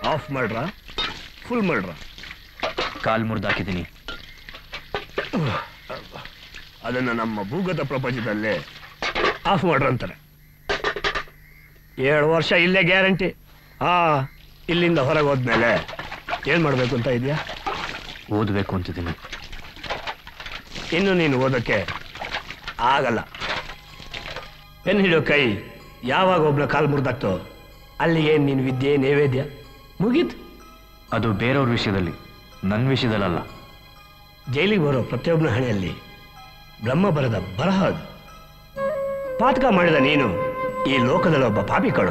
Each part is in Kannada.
ಆಫ್ ಮಾಡ್ರ ಫುಲ್ ಮಾಡ್ರ ಕಾಲ್ ಮುರಿದಾಕಿದ್ದೀನಿ ಅದನ್ನ ನಮ್ಮ ಭೂಗತ ಪ್ರಪಂಚದಲ್ಲೇ ಆಫ್ ಮಾಡ್ರ ಅಂತಾರೆ ಏಳು ವರ್ಷ ಇಲ್ಲೇ ಗ್ಯಾರಂಟಿ ಹಾ ಇಲ್ಲಿಂದ ಹೊರಗೆ ಹೋದ್ಮೇಲೆ ಏನ್ ಮಾಡ್ಬೇಕು ಅಂತ ಇದೆಯಾ ಓದಬೇಕು ಅಂತಿದ್ದೀನಿ ಇನ್ನು ನೀನು ಓದಕ್ಕೆ ಆಗಲ್ಲ ಪೆನ್ ಹಿಡಿಯೋ ಕೈ ಯಾವಾಗ ಒಬ್ನ ಕಾಲು ಮುರಿದಾಗ್ತೋ ಅಲ್ಲಿಗೆ ನೀನು ವಿದ್ಯೆ ನೈವೇದ್ಯ ಮುಗೀತು ಅದು ಬೇರೆಯವ್ರ ವಿಷಯದಲ್ಲಿ ನನ್ನ ವಿಷಯದಲ್ಲಲ್ಲ ಜೈಲಿಗೆ ಬರೋ ಪ್ರತಿಯೊಬ್ಬನ ಹಣೆಯಲ್ಲಿ ಬ್ರಹ್ಮ ಬರದ ಬರಹ ಅದು ಪಾತಕ ಮಾಡಿದ ನೀನು ಈ ಲೋಕದಲ್ಲಿ ಒಬ್ಬ ಪಾಪಿ ಕಣು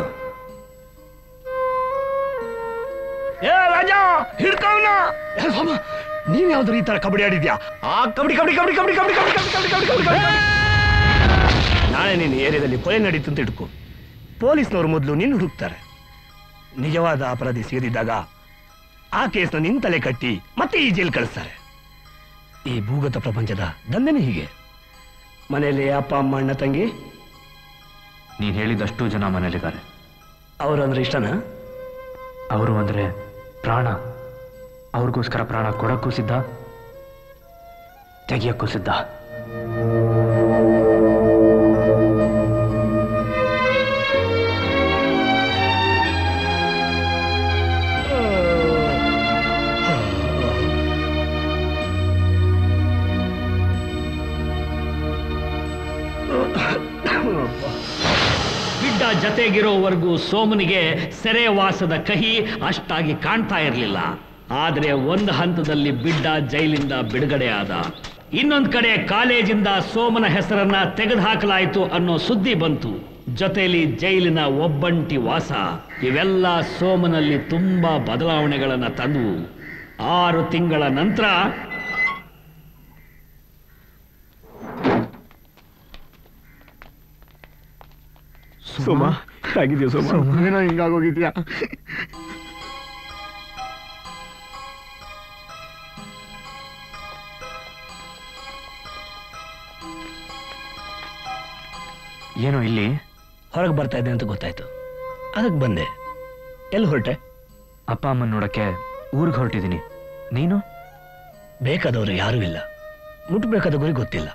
ಏ ರಾಜ ಹಿಡ್ಕವನ ನೀನ್ ಯಾವ್ದ್ರ ಈ ತರ ಕಬಡ್ಡಿ ಆಡಿದ್ಯಾ ಆ ಕಬಡ್ಡಿ ಕಬಡ್ಡಿ ಕಬಡ್ಡಿ ಕಬಡ್ಡಿ ಕಬಡ್ಡಿ ಕಬಡ್ಡಿ ಕಬಡ್ಡಿ ಕಬಡ್ಡಿ ಕಬಡ್ಡಿ ಕಬಡ್ಡಿ ನಾಳೆ ನಿನ್ನ ಏರಿಯಾದಲ್ಲಿ ಕೊಲೆ ನಡೀತು ಅಂತ ಇಟ್ಕೋ ಪೊಲೀಸ್ನವರು ಮೊದಲು ನಿನ್ನ ಹುಡುಕ್ತಾರೆ ನಿಜವಾದ ಅಪರಾಧಿ ಸೇರಿದಾಗ ಆ ಕೇಸ್ನ ನಿನ್ ತಲೆ ಕಟ್ಟಿ ಮತ್ತೆ ಈ ಜೈಲ್ ಕಳಿಸ್ತಾರೆ ಈ ಭೂಗತ ಪ್ರಪಂಚದ ದಂಧನೆ ಹೀಗೆ ಮನೆಯಲ್ಲಿ ಅಪ್ಪ ಅಮ್ಮ ಅಣ್ಣ ತಂಗಿ ನೀನು ಹೇಳಿದಷ್ಟು ಜನ ಮನೇಲಿದ್ದಾರೆ ಅವರು ಅಂದ್ರೆ ಇಷ್ಟನಾ ಅವರು ಅಂದ್ರೆ ಪ್ರಾಣ ಅವ್ರಿಗೋಸ್ಕರ ಪ್ರಾಣ ಕೊಡಕ್ಕೂ ಸಿದ್ಧ ತೆಗಿಯಕ್ಕೂ ಸಿದ್ಧ ಬಿಡ್ಡ ಜತೆಗಿರೋವರೆಗೂ ಸೋಮನಿಗೆ ಸೆರೆವಾಸದ ಕಹಿ ಅಷ್ಟಾಗಿ ಕಾಣ್ತಾ ಇರಲಿಲ್ಲ ಆದರೆ ಒಂದು ಹಂತದಲ್ಲಿ ಬಿಡ್ಡ ಜೈಲಿಂದ ಬಿಡುಗಡೆ ಆದ ಇನ್ನೊಂದ್ ಕಡೆ ಕಾಲೇಜಿಂದ ಸೋಮನ ಹೆಸರನ್ನ ತೆಗೆದುಹಾಕಲಾಯಿತು ಅನ್ನೋ ಸುದ್ದಿ ಬಂತು ಜೊತೆಯಲ್ಲಿ ಜೈಲಿನ ಒಬ್ಬಂಟಿ ವಾಸ ಇವೆಲ್ಲ ಸೋಮನಲ್ಲಿ ತುಂಬಾ ಬದಲಾವಣೆಗಳನ್ನ ತಂದವು ಆರು ತಿಂಗಳ ನಂತರ ಸೋಮ ಆಗಿದೆಯಾ ಸೋಮ ಏನೋ ಹಿಂಗಾಗೋಗಿದ್ಯಾ ಏನೋ ಇಲ್ಲಿ ಹೊರಗೆ ಬರ್ತಾ ಇದ್ದೆ ಅಂತ ಗೊತ್ತಾಯ್ತು ಅದಕ್ಕೆ ಬಂದೆ ಎಲ್ಲಿ ಹೊರಟೆ ಅಪ್ಪ ಅಮ್ಮನ ನೋಡಕ್ಕೆ ಊರಿಗೆ ಹೊರಟಿದ್ದೀನಿ ನೀನು ಬೇಕಾದವರು ಯಾರೂ ಇಲ್ಲ ಮುಟ್ಬೇಕಾದ ಗುರಿ ಗೊತ್ತಿಲ್ಲ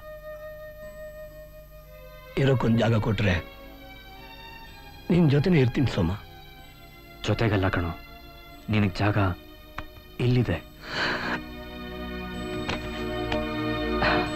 ಇರೋಕ್ಕೊಂದು ಜಾಗ ಕೊಟ್ರೆ ನಿನ್ ಜೊತೆನೇ ಇರ್ತೀನಿ ಸೋಮ ಜೊತೆಗಲ್ಲ ಕಣೋ ನಿನಗೆ ಜಾಗ ಇಲ್ಲಿದೆ